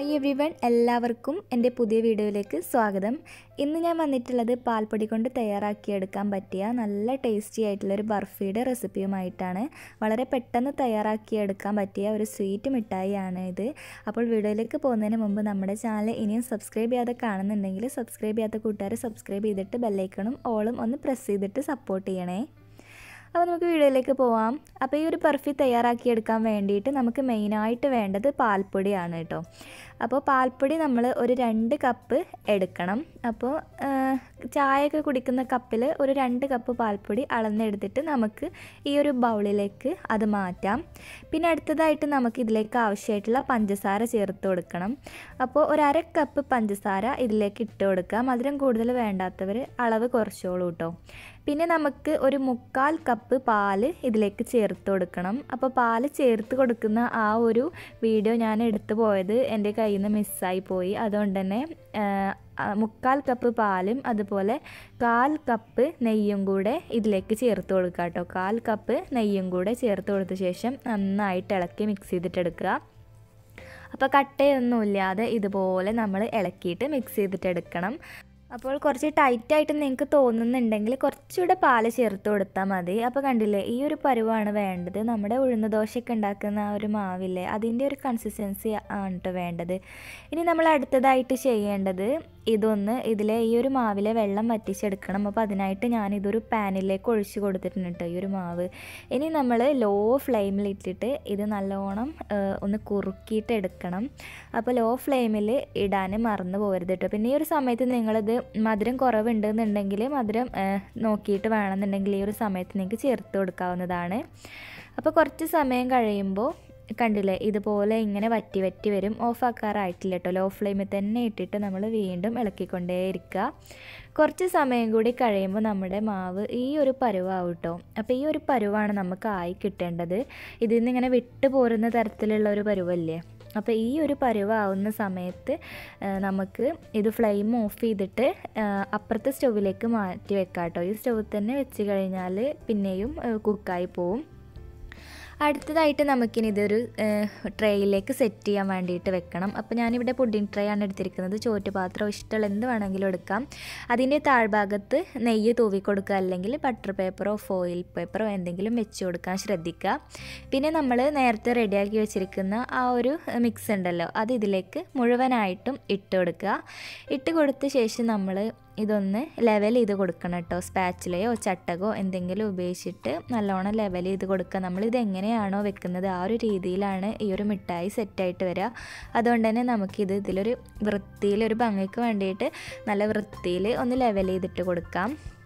hi every one എല്ലാവർക്കും എൻ്റെ പുതിയ വീഡിയോയിലേക്ക് സ്വാഗതം ഇന്ന് ഞാൻ വന്നിട്ടുള്ളത് പാൽപ്പൊടി കൊണ്ട് തയ്യാറാക്കിയെടുക്കാൻ പറ്റിയ നല്ല ടേസ്റ്റി ആയിട്ടുള്ളൊരു ബർഫിയുടെ റെസിപ്പിയുമായിട്ടാണ് വളരെ പെട്ടെന്ന് തയ്യാറാക്കിയെടുക്കാൻ പറ്റിയ ഒരു സ്വീറ്റ് മിഠായിയാണ് ഇത് അപ്പോൾ വീഡിയോയിലേക്ക് പോകുന്നതിന് മുമ്പ് നമ്മുടെ ചാനൽ ഇനിയും സബ്സ്ക്രൈബ് ചെയ്യാതെ കാണുന്നുണ്ടെങ്കിൽ സബ്സ്ക്രൈബ് ചെയ്യാത്ത കൂട്ടുകാർ സബ്സ്ക്രൈബ് ചെയ്തിട്ട് ബെല്ലൈക്കണും ഓളും ഒന്ന് പ്രസ് ചെയ്തിട്ട് സപ്പോർട്ട് ചെയ്യണേ അപ്പോൾ നമുക്ക് വീഡിയോയിലേക്ക് പോവാം അപ്പോൾ ഈ ഒരു ബർഫി തയ്യാറാക്കിയെടുക്കാൻ വേണ്ടിയിട്ട് നമുക്ക് മെയിനായിട്ട് വേണ്ടത് പാൽപ്പൊടിയാണ് കേട്ടോ അപ്പോൾ പാൽപ്പൊടി നമ്മൾ ഒരു രണ്ട് കപ്പ് എടുക്കണം അപ്പോൾ ചായയൊക്കെ കുടിക്കുന്ന കപ്പിൽ ഒരു രണ്ട് കപ്പ് പാൽപ്പൊടി അളന്നെടുത്തിട്ട് നമുക്ക് ഈ ഒരു ബൗളിലേക്ക് അത് മാറ്റാം പിന്നെ അടുത്തതായിട്ട് നമുക്ക് ഇതിലേക്ക് ആവശ്യമായിട്ടുള്ള പഞ്ചസാര ചേർത്ത് കൊടുക്കണം അപ്പോൾ ഒരു അര കപ്പ് പഞ്ചസാര ഇതിലേക്ക് ഇട്ട് കൊടുക്കുക മധുരം കൂടുതൽ വേണ്ടാത്തവർ അളവ് കുറച്ചോളൂ കേട്ടോ പിന്നെ നമുക്ക് ഒരു മുക്കാൽ കപ്പ് പാല് ഇതിലേക്ക് ചേർത്ത് കൊടുക്കണം അപ്പോൾ പാല് ചേർത്ത് കൊടുക്കുന്ന ആ ഒരു വീഡിയോ ഞാൻ എടുത്തു പോയത് എൻ്റെ കയ്യിൽ നിന്ന് മിസ്സായി പോയി അതുകൊണ്ട് തന്നെ മുക്കാൽ കപ്പ് പാലും അതുപോലെ കാൽ കപ്പ് നെയ്യും കൂടെ ഇതിലേക്ക് ചേർത്ത് കൊടുക്കുക കേട്ടോ കാൽ കപ്പ് നെയ്യും കൂടെ ചേർത്ത് കൊടുത്ത ശേഷം നന്നായിട്ട് ഇളക്കി മിക്സ് ചെയ്തിട്ടെടുക്കുക അപ്പോൾ കട്ടയൊന്നുമില്ലാതെ ഇതുപോലെ നമ്മൾ ഇളക്കിയിട്ട് മിക്സ് ചെയ്തിട്ടെടുക്കണം അപ്പോൾ കുറച്ച് ടൈറ്റായിട്ട് നിങ്ങൾക്ക് തോന്നുന്നുണ്ടെങ്കിൽ കുറച്ചുകൂടെ പാല് ചേർത്ത് കൊടുത്താൽ മതി അപ്പോൾ കണ്ടില്ലേ ഈ ഒരു പരുവാണ് വേണ്ടത് നമ്മുടെ ഉഴുന്ന് ദോശയൊക്കെ ഉണ്ടാക്കുന്ന ആ ഒരു മാവില്ലേ അതിൻ്റെ ഒരു കൺസിസ്റ്റൻസി ആണ് കേട്ടോ വേണ്ടത് ഇനി നമ്മൾ അടുത്തതായിട്ട് ചെയ്യേണ്ടത് ഇതൊന്ന് ഇതിലെ ഈ ഒരു മാവിലെ വെള്ളം വറ്റിച്ചെടുക്കണം അപ്പോൾ അതിനായിട്ട് ഞാൻ ഇതൊരു പാനിലേക്ക് ഒഴിച്ച് കൊടുത്തിട്ടുണ്ട് കേട്ടോ ഈ ഒരു മാവ് ഇനി നമ്മൾ ലോ ഫ്ലെയിമിൽ ഇട്ടിട്ട് ഇത് നല്ലോണം ഒന്ന് കുറുക്കിയിട്ട് എടുക്കണം അപ്പോൾ ലോ ഫ്ലെയിമിൽ ഇടാൻ മറന്നു പോകരുത് കേട്ടോ പിന്നെ ഈ ഒരു സമയത്ത് നിങ്ങളിത് മധുരം കുറവുണ്ടെന്നുണ്ടെങ്കിൽ മധുരം നോക്കിയിട്ട് വേണമെന്നുണ്ടെങ്കിൽ ഈ ഒരു സമയത്ത് നിങ്ങൾക്ക് ചേർത്ത് കൊടുക്കാവുന്നതാണ് അപ്പോൾ കുറച്ച് സമയം കഴിയുമ്പോൾ കണ്ടില്ലേ ഇതുപോലെ ഇങ്ങനെ വറ്റി വറ്റി വരും ഓഫാക്കാറായിട്ടില്ല കേട്ടോ ലോ ഫ്ലെയിമിൽ തന്നെ ഇട്ടിട്ട് നമ്മൾ വീണ്ടും ഇളക്കിക്കൊണ്ടേയിരിക്കുക കുറച്ച് സമയം കൂടി കഴിയുമ്പോൾ നമ്മുടെ മാവ് ഈ ഒരു പരുവാവും കേട്ടോ അപ്പോൾ ഈ ഒരു പരുവാണ് നമുക്ക് ആയി കിട്ടേണ്ടത് ഇതിൽ നിന്ന് ഇങ്ങനെ വിട്ടു പോരുന്ന തരത്തിലുള്ള ഒരു പരുവല്ലേ അപ്പോൾ ഈ ഒരു പരുവാവുന്ന സമയത്ത് നമുക്ക് ഇത് ഫ്ലെയിം ഓഫ് ചെയ്തിട്ട് അപ്പുറത്തെ സ്റ്റൗവിലേക്ക് മാറ്റി വെക്കാം കേട്ടോ ഈ സ്റ്റൗവിൽ തന്നെ വെച്ച് കഴിഞ്ഞാൽ പിന്നെയും കുക്കായി പോവും അടുത്തതായിട്ട് നമുക്കിനി ഇതൊരു ട്രേയിലേക്ക് സെറ്റ് ചെയ്യാൻ വേണ്ടിയിട്ട് വെക്കണം അപ്പോൾ ഞാനിവിടെ പുഡിംഗ് ട്രേ ആണ് എടുത്തിരിക്കുന്നത് ചോറ്റുപാത്രം ഇഷ്ടമുള്ള എന്ത് വേണമെങ്കിലും എടുക്കാം അതിൻ്റെ താഴ്ഭാഗത്ത് നെയ്യ് തൂവി കൊടുക്കുക അല്ലെങ്കിൽ ബട്ടർ പേപ്പറോ ഫോയിൽ പേപ്പറോ എന്തെങ്കിലും വെച്ച് കൊടുക്കാൻ ശ്രദ്ധിക്കുക പിന്നെ നമ്മൾ നേരത്തെ റെഡിയാക്കി വെച്ചിരിക്കുന്ന ആ ഒരു മിക്സ് ഉണ്ടല്ലോ അത് ഇതിലേക്ക് മുഴുവനായിട്ടും ഇട്ട് കൊടുക്കുക ഇട്ട് കൊടുത്ത ശേഷം നമ്മൾ ഇതൊന്ന് ലെവൽ ചെയ്ത് കൊടുക്കണം കേട്ടോ സ്പാച്ചിലയോ ചട്ടകോ എന്തെങ്കിലും ഉപയോഗിച്ചിട്ട് നല്ലോണം ലെവൽ ചെയ്ത് കൊടുക്കുക നമ്മളിത് എങ്ങനെയാണോ വെക്കുന്നത് ആ ഒരു രീതിയിലാണ് ഈ ഒരു മിഠായി സെറ്റായിട്ട് വരിക അതുകൊണ്ട് തന്നെ നമുക്കിത് ഇതിലൊരു വൃത്തിയിൽ ഒരു ഭംഗിക്ക് വേണ്ടിയിട്ട് നല്ല വൃത്തിയിൽ ഒന്ന് ലെവൽ ചെയ്തിട്ട് കൊടുക്കാം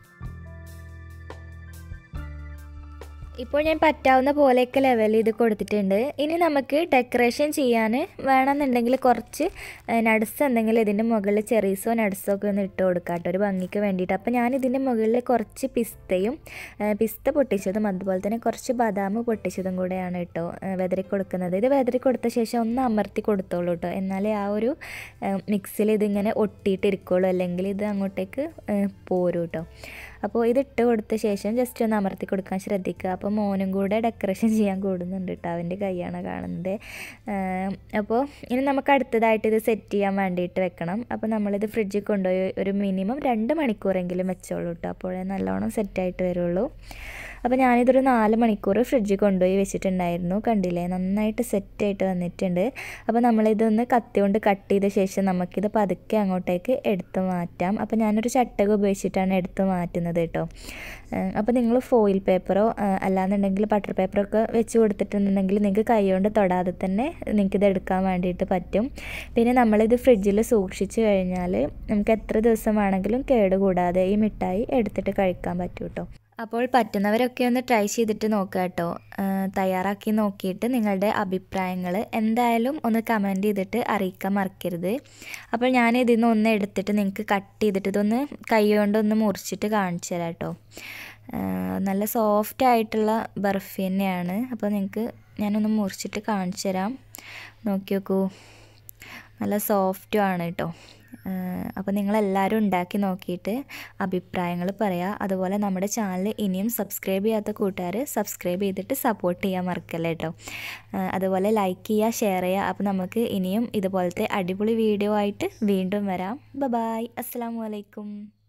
ഇപ്പോൾ ഞാൻ പറ്റാവുന്ന പോലെയൊക്കെ ലെവൽ ചെയ്ത് കൊടുത്തിട്ടുണ്ട് ഇനി നമുക്ക് ഡെക്കറേഷൻ ചെയ്യാൻ വേണമെന്നുണ്ടെങ്കിൽ കുറച്ച് നട്സ് എന്തെങ്കിലും ഇതിൻ്റെ മുകളിൽ ചെറീസോ നട്സോ ഒക്കെ ഒന്ന് ഇട്ട് കൊടുക്കാം കേട്ടോ ഒരു ഭംഗിക്ക് വേണ്ടിയിട്ട് അപ്പോൾ ഞാൻ ഇതിൻ്റെ മുകളിൽ കുറച്ച് പിസ്തയും പിസ്ത പൊട്ടിച്ചതും അതുപോലെ തന്നെ കുറച്ച് ബദാം പൊട്ടിച്ചതും കൂടെയാണ് കേട്ടോ വെതറി കൊടുക്കുന്നത് ഇത് വെതറി കൊടുത്ത ശേഷം ഒന്ന് അമർത്തി കൊടുത്തോളൂ കേട്ടോ എന്നാലേ ആ ഒരു മിക്സിൽ ഇതിങ്ങനെ ഒട്ടിയിട്ടിരിക്കുള്ളൂ അല്ലെങ്കിൽ ഇത് അങ്ങോട്ടേക്ക് പോരും കേട്ടോ അപ്പോൾ ഇത് ഇട്ട് കൊടുത്ത ശേഷം ജസ്റ്റ് ഒന്ന് അമർത്തി കൊടുക്കാൻ ശ്രദ്ധിക്കുക അപ്പോൾ മോനും കൂടെ ഡെക്കറേഷൻ ചെയ്യാൻ കൂടുന്നുണ്ട് കേട്ടോ അവൻ്റെ കൈയാണ് കാണുന്നത് അപ്പോൾ ഇനി നമുക്ക് അടുത്തതായിട്ട് ഇത് സെറ്റ് ചെയ്യാൻ വേണ്ടിയിട്ട് വെക്കണം അപ്പോൾ നമ്മളിത് ഫ്രിഡ്ജിൽ കൊണ്ടുപോയി ഒരു മിനിമം രണ്ട് മണിക്കൂറെങ്കിലും വെച്ചോളൂ കേട്ടോ അപ്പോഴേ നല്ലോണം സെറ്റായിട്ട് വരുള്ളൂ അപ്പോൾ ഞാനിതൊരു നാല് മണിക്കൂർ ഫ്രിഡ്ജിൽ കൊണ്ടുപോയി വെച്ചിട്ടുണ്ടായിരുന്നു കണ്ടില്ലേ നന്നായിട്ട് സെറ്റായിട്ട് വന്നിട്ടുണ്ട് അപ്പോൾ നമ്മളിതൊന്ന് കത്തി കൊണ്ട് കട്ട് ചെയ്ത ശേഷം നമുക്കിത് പതുക്കെ അങ്ങോട്ടേക്ക് എടുത്ത് മാറ്റാം അപ്പോൾ ഞാനൊരു ചട്ടക ഉപയോഗിച്ചിട്ടാണ് എടുത്ത് മാറ്റുന്നത് കേട്ടോ അപ്പോൾ നിങ്ങൾ ഫോയിൽ പേപ്പറോ അല്ലാന്നുണ്ടെങ്കിൽ ബട്ടർ പേപ്പറൊക്കെ വെച്ച് കൊടുത്തിട്ടുണ്ടെങ്കിൽ നിങ്ങൾക്ക് കൈ കൊണ്ട് തൊടാതെ തന്നെ നിങ്ങൾക്കിത് എടുക്കാൻ വേണ്ടിയിട്ട് പറ്റും പിന്നെ നമ്മളിത് ഫ്രിഡ്ജിൽ സൂക്ഷിച്ച് കഴിഞ്ഞാൽ നമുക്ക് എത്ര ദിവസം വേണമെങ്കിലും കേടുകൂടാതെ ഈ മിഠായി എടുത്തിട്ട് കഴിക്കാൻ പറ്റും കേട്ടോ അപ്പോൾ പറ്റുന്നവരൊക്കെ ഒന്ന് ട്രൈ ചെയ്തിട്ട് നോക്കുക കേട്ടോ തയ്യാറാക്കി നോക്കിയിട്ട് നിങ്ങളുടെ അഭിപ്രായങ്ങൾ എന്തായാലും ഒന്ന് കമൻറ്റ് ചെയ്തിട്ട് അറിയിക്കാൻ മറക്കരുത് അപ്പോൾ ഞാൻ ഇതിൽ നിന്ന് ഒന്ന് എടുത്തിട്ട് നിങ്ങൾക്ക് കട്ട് ചെയ്തിട്ട് ഇതൊന്ന് കൈ കൊണ്ടൊന്ന് മുറിച്ചിട്ട് കാണിച്ചു തരാം കേട്ടോ നല്ല സോഫ്റ്റ് ആയിട്ടുള്ള ബർഫി തന്നെയാണ് അപ്പോൾ നിങ്ങൾക്ക് ഞാനൊന്ന് മുറിച്ചിട്ട് കാണിച്ചു തരാം നോക്കി നോക്കൂ നല്ല സോഫ്റ്റും ആണ് കേട്ടോ അപ്പോൾ നിങ്ങളെല്ലാവരും ഉണ്ടാക്കി നോക്കിയിട്ട് അഭിപ്രായങ്ങൾ പറയുക അതുപോലെ നമ്മുടെ ചാനൽ ഇനിയും സബ്സ്ക്രൈബ് ചെയ്യാത്ത കൂട്ടുകാർ സബ്സ്ക്രൈബ് ചെയ്തിട്ട് സപ്പോർട്ട് ചെയ്യാൻ മറക്കല്ലേ കേട്ടോ അതുപോലെ ലൈക്ക് ചെയ്യുക ഷെയർ ചെയ്യുക അപ്പോൾ നമുക്ക് ഇനിയും ഇതുപോലത്തെ അടിപൊളി വീഡിയോ ആയിട്ട് വീണ്ടും വരാം ബ ബായ് അസ്സാം വലൈക്കും